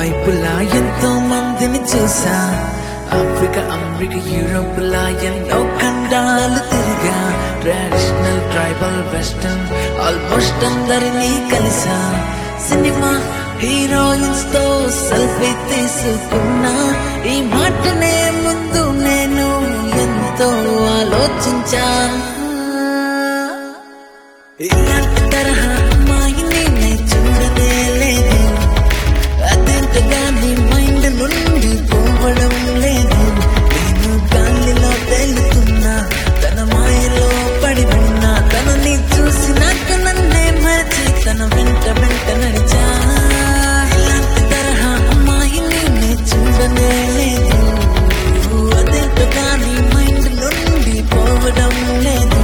వైపులా ఎంతో మందిని చూసా ఆఫ్రికా అమెరికా యూరోప్ లా ఎన్నో ఖండాలు తిరిగా ట్రెడిషనల్ ట్రైబల్ వెస్టర్న్ ఆల్మోస్ట్ అందరినీ కలిసా సినిమా హీరోయిన్స్ తో సెల్ఫీ తీసుకున్నా ఈ మాటనే ముందు నేను ఎంతో ఆలోచించా ఇలాంటి తరహా అమ్మాయిని నే చూడనే లేదు అదేంటగా నీ మైండ్ నుండి పోవడం లేదు నేను గాలిలో తేలుతున్నా తన మాయలో పడి ఉన్నా తనని చూసినాక నన్నే మరచి తన వెంట వెంట నడిచా ఇలాంటి తరహా అమ్మాయిని నే చూడనే లేదు అదేంటగా నీ మైండ్ నుండి పోవడం లేదు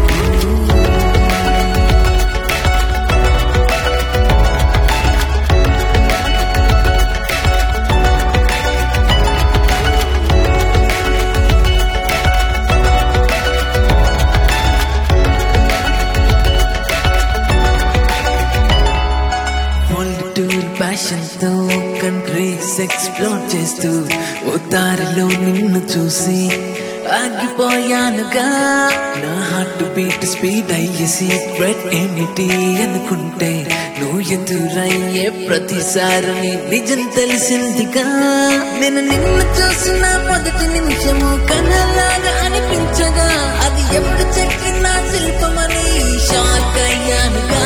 వరల్డ్ టూర్ ప్యాషన్ తో కంట్రీస్ ఎక్స్ప్లోర్ చేస్తూ ఓ దారిలో నిన్ను చూసి ఆగిపోయానుగా నా హార్ట్ బీట్ స్పీడ్ అయ్యే సీక్రెట్ ఏమిటి అనుకుంటే నువ్వు ఎదురయ్యే ప్రతిసారి నీ నిజం తెలిసిందిగా నేను నిన్ను చూసిన మొదటి నిమిషము కనలాగా అనిపించగా అది ఎప్పుడు చెక్కిన శిల్పమని షాక్ అయ్యానుగా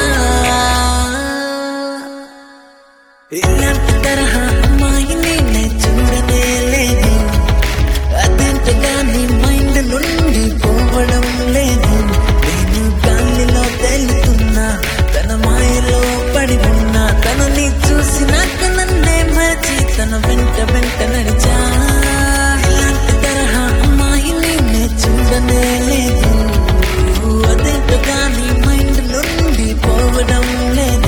ఇలాంటి తరహా అమ్మాయిని నే చూడనే లేదు అదేంటగా నీ మైండ్ నుండి పోవడం లేదు నేను గాలిలో తేలుతున్నా తన మాయలో పడి ఉన్నా తనని చూసినాక నన్నే మరచి తన వెంట వెంట నడిచా ఇలాంటి తరహా అమ్మాయిని నే చూడనే లేదు అదేంటగా నీ మైండ్ నుండి పోవడం లేదు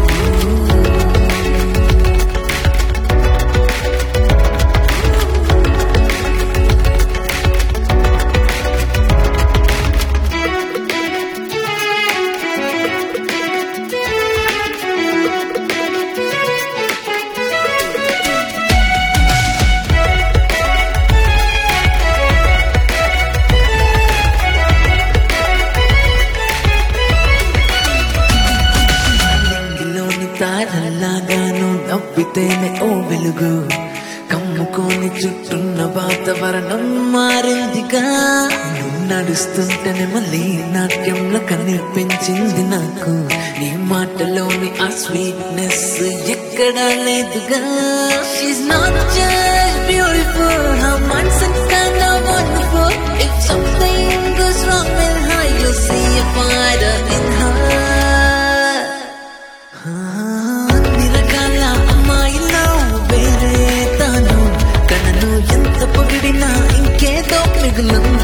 నింగిలోని తారల్లాగాను నవ్వితేనే ఓ వెలుగు కమ్ముకొని చుట్టున్న వాతావరణం మారిందిగా నువ్వు నడుస్తుంటేనే మళ్ళీ నాట్యంలో కనిపించింది నాకు నీ మాటలోని ఆ స్వీట్నెస్ ఎక్కడా లేదుగా She's not just beautiful, her mindset kinda wonderful. If something goes wrong with her, you'll see a fighter in her. అన్ని రకాల అమ్మాయిలో వేరే తాను కనను ఎంత పొగిడినా ఇంకేదో మిగులుంది